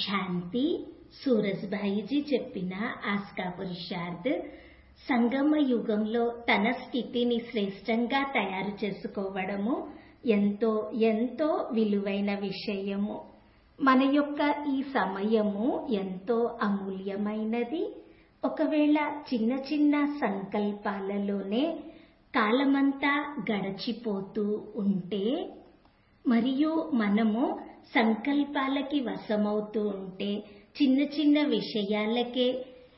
శాంతి సూరజ్భాయిజీ చెప్పిన ఆస్కా పురుషార్థ్ సంగమ యుగంలో తన స్థితిని శ్రేష్టంగా తయారు చేసుకోవడము ఎంతో ఎంతో విలువైన విషయము మన యొక్క ఈ సమయము ఎంతో అమూల్యమైనది ఒకవేళ చిన్న చిన్న సంకల్పాలలోనే కాలమంతా గడచిపోతూ ఉంటే మరియు మనము సంకల్పాలకి వశమవుతూ ఉంటే చిన్న చిన్న విషయాలకే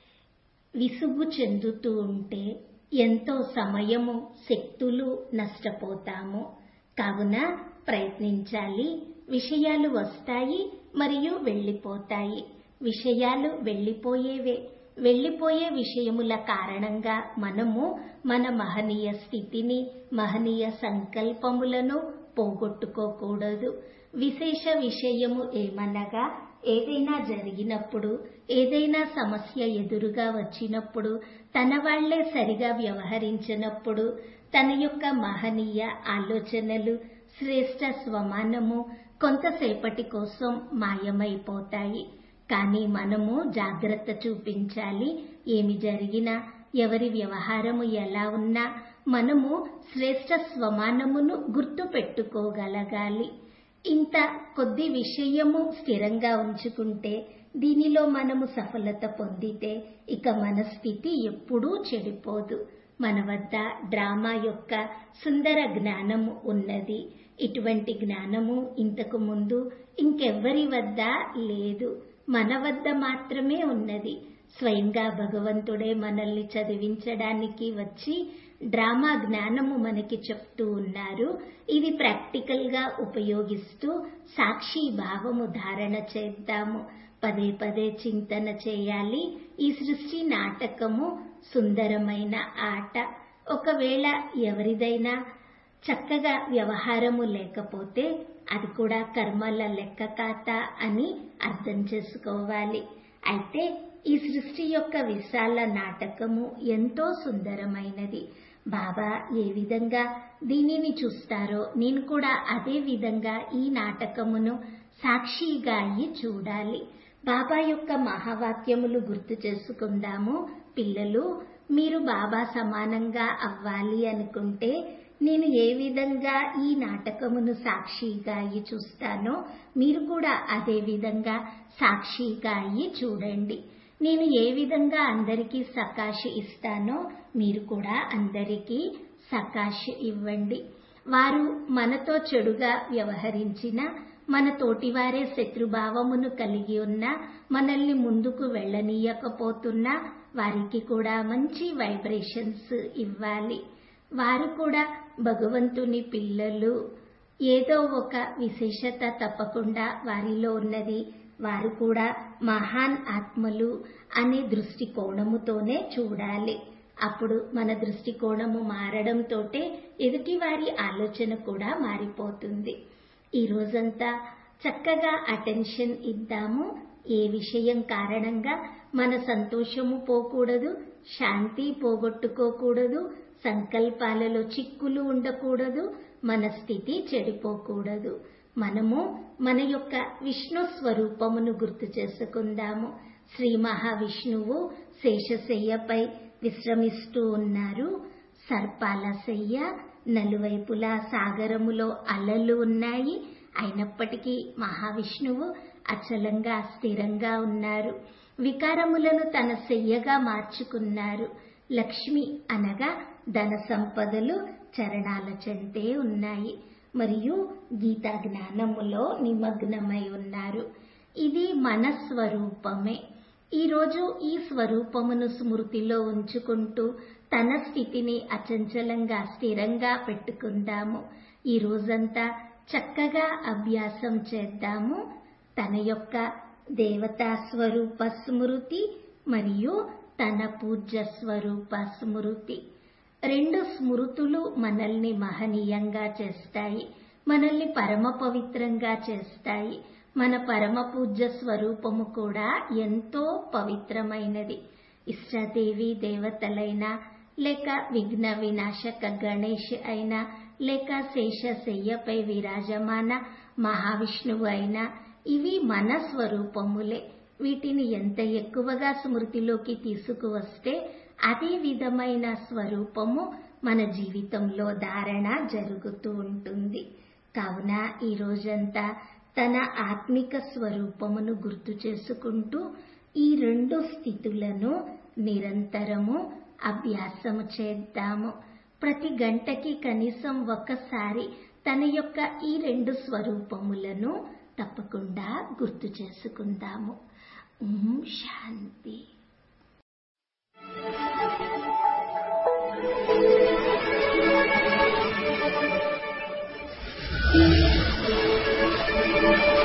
విసుగు చెందుతూ ఉంటే ఎంతో సమయము శక్తులు నష్టపోతాము కావున ప్రయత్నించాలి విషయాలు వస్తాయి మరియు వెళ్ళిపోతాయి విషయాలు వెళ్ళిపోయేవే వెళ్ళిపోయే విషయముల కారణంగా మనము మన మహనీయ స్థితిని మహనీయ సంకల్పములను పోగొట్టుకోకూడదు విశేష విషయము ఏమనగా ఏదైనా జరిగినప్పుడు ఏదైనా సమస్య ఎదురుగా వచ్చినప్పుడు తన వాళ్లే సరిగా వ్యవహరించినప్పుడు తన యొక్క మహనీయ ఆలోచనలు శ్రేష్ట స్వమానము కొంతసేపటి కోసం మాయమైపోతాయి కానీ మనము జాగ్రత్త చూపించాలి ఏమి జరిగినా ఎవరి వ్యవహారము ఎలా ఉన్నా మనము శ్రేష్ట స్వమానమును గుర్తు పెట్టుకోగలగాలి ఇంత కొద్ది విషయము స్థిరంగా ఉంచుకుంటే దీనిలో మనము సఫలత పొందితే ఇక మన స్థితి ఎప్పుడూ చెడిపోదు మన వద్ద డ్రామా యొక్క సుందర జ్ఞానము ఉన్నది ఇటువంటి జ్ఞానము ఇంతకు ముందు ఇంకెవ్వరి వద్ద లేదు మన వద్ద మాత్రమే ఉన్నది స్వయంగా భగవంతుడే మనల్ని చదివించడానికి వచ్చి డ్రామా జ్ఞానము మనకి చెప్తూ ఉన్నారు ఇది ప్రాక్టికల్ గా ఉపయోగిస్తూ సాక్షి భావము ధారణ చేద్దాము పదే పదే చింతన చేయాలి ఈ సృష్టి నాటకము సుందరమైన ఆట ఒకవేళ ఎవరిదైనా చక్కగా వ్యవహారము లేకపోతే అది కూడా కర్మల లెక్క కాత అని అర్థం చేసుకోవాలి అయితే ఈ సృష్టి యొక్క విశాల నాటకము ఎంతో సుందరమైనది బాబా ఏ విధంగా దీనిని చూస్తారో నేను కూడా అదే విధంగా ఈ నాటకమును సాక్షిగా అయ్యి చూడాలి బాబా యొక్క మహావాక్యములు గుర్తు చేసుకుందాము పిల్లలు మీరు బాబా సమానంగా అవ్వాలి అనుకుంటే నేను ఏ విధంగా ఈ నాటకమును సాక్షిగా అయ్యి చూస్తానో మీరు కూడా అదే విధంగా సాక్షిగా అయ్యి చూడండి నేను ఏ విధంగా అందరికీ సకాశ ఇస్తానో మీరు కూడా అందరికీ సకాశ ఇవ్వండి వారు మనతో చెడుగా వ్యవహరించిన మన తోటివారే శత్రుభావమును కలిగి ఉన్న మనల్ని ముందుకు వెళ్ళనీయకపోతున్నా వారికి కూడా మంచి వైబ్రేషన్స్ ఇవ్వాలి వారు కూడా భగవంతుని పిల్లలు ఏదో ఒక విశేషత తప్పకుండా వారిలో ఉన్నది వారు కూడా మహాన్ ఆత్మలు అనే దృష్టికోణముతోనే చూడాలి అప్పుడు మన దృష్టికోణము మారడంతోటే ఎదుటి వారి ఆలోచన కూడా మారిపోతుంది ఈ రోజంతా చక్కగా అటెన్షన్ ఇద్దాము ఏ విషయం కారణంగా మన సంతోషము పోకూడదు శాంతి పోగొట్టుకోకూడదు సంకల్పాలలో చిక్కులు ఉండకూడదు మన స్థితి చెడిపోకూడదు మనము మన యొక్క విష్ణు స్వరూపమును గుర్తు చేసుకుందాము శ్రీ మహావిష్ణువు శేషశయ్యపై విశ్రమిస్తూ ఉన్నారు సర్పాల శయ్య నలువైపులా సాగరములో అలలు ఉన్నాయి అయినప్పటికీ మహావిష్ణువు అచలంగా స్థిరంగా ఉన్నారు వికారములను తన శయ్యగా మార్చుకున్నారు లక్ష్మి అనగా ధన సంపదలు చరణాల చెంతే ఉన్నాయి మరియు గీతా జ్ఞానములో నిమగ్నమై ఉన్నారు ఇది మన స్వరూపమే ఈరోజు ఈ స్వరూపమును స్మృతిలో ఉంచుకుంటూ తన స్థితిని అచంచలంగా స్థిరంగా పెట్టుకుందాము ఈ రోజంతా చక్కగా అభ్యాసం చేద్దాము తన యొక్క దేవతా స్వరూప స్మృతి మరియు తన పూజ్య స్వరూప స్మృతి రెండు స్మృతులు మనల్ని మహనీయంగా చేస్తాయి మనల్ని పరమ పవిత్రంగా చేస్తాయి మన పరమ పూజ్య స్వరూపము కూడా ఎంతో పవిత్రమైనది ఇష్టదేవి దేవతలైనా లేక విఘ్న వినాశక గణేష్ అయినా లేక శేషశయ్యపై విరాజమాన మహావిష్ణువు అయినా ఇవి మన స్వరూపములే వీటిని ఎంత ఎక్కువగా స్మృతిలోకి తీసుకువస్తే అదే విధమైన స్వరూపము మన జీవితంలో ధారణ జరుగుతూ ఉంటుంది కావున ఈ రోజంతా తన ఆత్మిక స్వరూపమును గుర్తు చేసుకుంటూ ఈ రెండు స్థితులను నిరంతరము అభ్యాసము చేద్దాము ప్రతి గంటకి కనీసం ఒక్కసారి తన యొక్క ఈ రెండు స్వరూపములను తప్పకుండా గుర్తు చేసుకుందాము ఓం శాంతి Thank you.